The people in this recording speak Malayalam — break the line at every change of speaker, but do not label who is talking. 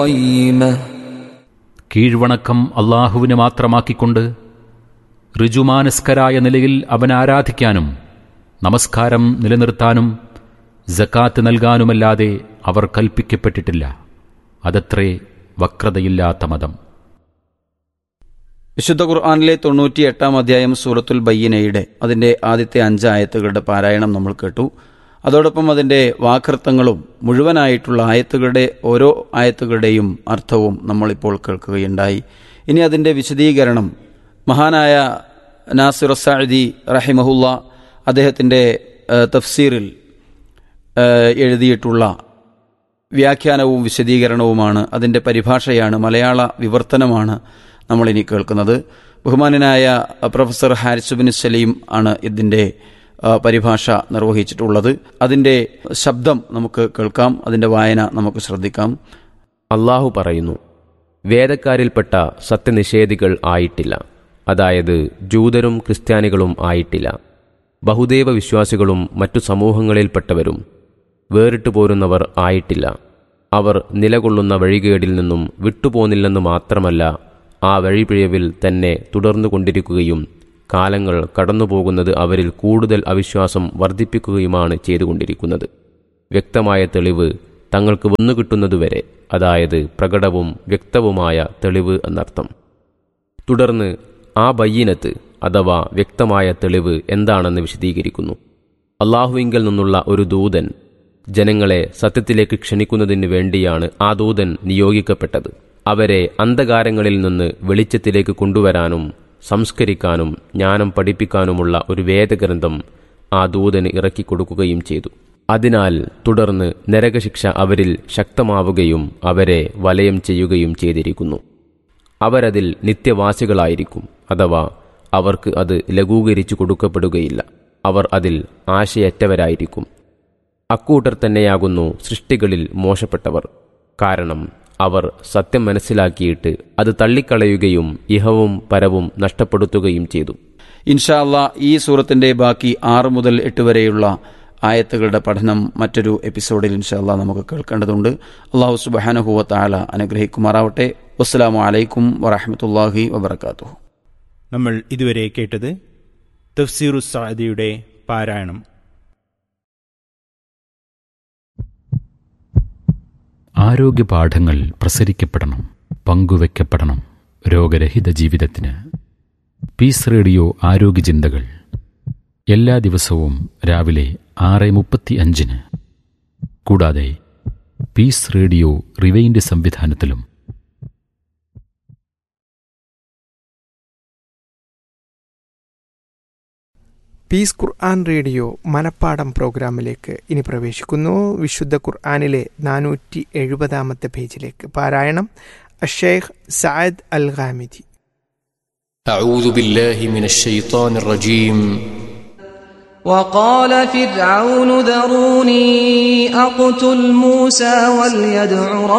قيمة
കീഴ്വണക്കം അള്ളാഹുവിന് മാത്രമാക്കിക്കൊണ്ട് ഋജുമാനസ്കരായ നിലയിൽ അവൻ ആരാധിക്കാനും നമസ്കാരം നിലനിർത്താനും ജക്കാത്ത് നൽകാനുമല്ലാതെ അവർ കൽപ്പിക്കപ്പെട്ടിട്ടില്ല അതത്രേ വക്രതയില്ലാത്ത മതം
വിശുദ്ധ ഖുർആാനിലെ തൊണ്ണൂറ്റി എട്ടാം അധ്യായം സൂറത്തുൽ ബയ്യനയുടെ അതിൻ്റെ ആദ്യത്തെ അഞ്ച് ആയത്തുകളുടെ പാരായണം നമ്മൾ കേട്ടു അതോടൊപ്പം അതിൻ്റെ വാക്കൃത്തങ്ങളും മുഴുവനായിട്ടുള്ള ആയത്തുകളുടെ ഓരോ ആയത്തുകളുടെയും അർത്ഥവും നമ്മളിപ്പോൾ കേൾക്കുകയുണ്ടായി ഇനി അതിൻ്റെ വിശദീകരണം മഹാനായ നാസിർ സാദി റഹിമഹുല്ല അദ്ദേഹത്തിൻ്റെ ഏഹ്, തഫ്സീറിൽ ഏഹ്, എഴുതിയിട്ടുള്ള വ്യാഖ്യാനവും വിശദീകരണവുമാണ് അതിൻ്റെ പരിഭാഷയാണ് മലയാള വിവർത്തനമാണ് നമ്മളിനി കേൾക്കുന്നത് ബഹുമാനനായ പ്രൊഫസർ ഹാരിസുബിൻ സലീം ആണ് ഇതിൻ്റെ ആ, പരിഭാഷ നിർവഹിച്ചിട്ടുള്ളത് അതിൻ്റെ ശബ്ദം നമുക്ക് കേൾക്കാം അതിൻ്റെ വായന നമുക്ക് ശ്രദ്ധിക്കാം
അള്ളാഹു പറയുന്നു വേദക്കാരിൽപ്പെട്ട സത്യനിഷേധികൾ ആയിട്ടില്ല അതായത് ജൂതരും ക്രിസ്ത്യാനികളും ആയിട്ടില്ല ബഹുദൈവ വിശ്വാസികളും മറ്റു സമൂഹങ്ങളിൽപ്പെട്ടവരും വേറിട്ടു പോരുന്നവർ ആയിട്ടില്ല അവർ നിലകൊള്ളുന്ന വഴികേടിൽ നിന്നും വിട്ടുപോന്നില്ലെന്ന് മാത്രമല്ല ആ വഴിപിഴവിൽ തന്നെ തുടർന്നുകൊണ്ടിരിക്കുകയും കാലങ്ങൾ കടന്നുപോകുന്നത് അവരിൽ കൂടുതൽ അവിശ്വാസം വർദ്ധിപ്പിക്കുകയുമാണ് ചെയ്തുകൊണ്ടിരിക്കുന്നത് വ്യക്തമായ തെളിവ് തങ്ങൾക്ക് വന്നുകിട്ടുന്നതുവരെ അതായത് പ്രകടവും വ്യക്തവുമായ തെളിവ് എന്നർത്ഥം തുടർന്ന് ആ ബയ്യനത്ത് അഥവാ വ്യക്തമായ തെളിവ് എന്താണെന്ന് വിശദീകരിക്കുന്നു അള്ളാഹുവിങ്കിൽ നിന്നുള്ള ഒരു ദൂതൻ ജനങ്ങളെ സത്യത്തിലേക്ക് ക്ഷണിക്കുന്നതിന് വേണ്ടിയാണ് ആ ദൂതൻ നിയോഗിക്കപ്പെട്ടത് അവരെ അന്ധകാരങ്ങളിൽ നിന്ന് വെളിച്ചത്തിലേക്ക് കൊണ്ടുവരാനും സംസ്കരിക്കാനും ജ്ഞാനം പഠിപ്പിക്കാനുമുള്ള ഒരു വേദഗ്രന്ഥം ആ ദൂതന് ഇറക്കിക്കൊടുക്കുകയും ചെയ്തു അതിനാൽ തുടർന്ന് നരകശിക്ഷ അവരിൽ ശക്തമാവുകയും അവരെ വലയം ചെയ്യുകയും ചെയ്തിരിക്കുന്നു അവരതിൽ നിത്യവാസികളായിരിക്കും അഥവാ അവർക്ക് അത് ലഘൂകരിച്ചു കൊടുക്കപ്പെടുകയില്ല അവർ അതിൽ ആശയറ്റവരായിരിക്കും അക്കൂട്ടർ തന്നെയാകുന്നു സൃഷ്ടികളിൽ മോശപ്പെട്ടവർ കാരണം അവർ സത്യം മനസ്സിലാക്കിയിട്ട് അത് തള്ളിക്കളയുകയും ഇഹവും പരവും നഷ്ടപ്പെടുത്തുകയും ചെയ്തു
ഇൻഷാ അള്ളാ ഈ സൂറത്തിൻ്റെ ബാക്കി ആറ് മുതൽ എട്ട് വരെയുള്ള ആയത്തുകളുടെ പഠനം മറ്റൊരു എപ്പിസോഡിൽ ഇൻഷാ അള്ളാ നമുക്ക് കേൾക്കേണ്ടതുണ്ട് അള്ളാഹു സുബാനഹുവ താല അനുഗ്രഹിക്കുമാറാവട്ടെ വസ്സലാമു അലൈക്കും വറഹമത്തല്ലാഹി വബർക്കാത്തു
നമ്മൾ ഇതുവരെ കേട്ടത് തഫ്സീറു സാദിയുടെ പാരായണം
ആരോഗ്യ പാഠങ്ങൾ പ്രസരിക്കപ്പെടണം പങ്കുവെക്കപ്പെടണം രോഗരഹിത ജീവിതത്തിന് പീസ് റേഡിയോ ആരോഗ്യ ചിന്തകൾ എല്ലാ ദിവസവും രാവിലെ ആറ് മുപ്പത്തി അഞ്ചിന് കൂടാതെ പീസ് റേഡിയോ റിവൈൻഡ് സംവിധാനത്തിലും
പീസ് ഖുർആൻ റേഡിയോ മനപ്പാടം പ്രോഗ്രാമിലേക്ക് ഇനി പ്രവേശിക്കുന്നു വിശുദ്ധ ഖുർആാനിലെ നാനൂറ്റി എഴുപതാമത്തെ പേജിലേക്ക് പാരായണം അഷേഖ് സയദ് അൽ ഖാമിദി
أعوذ بالله من الشيطان الرجيم
وقال فرعون ذروني أقتل موسى وليدع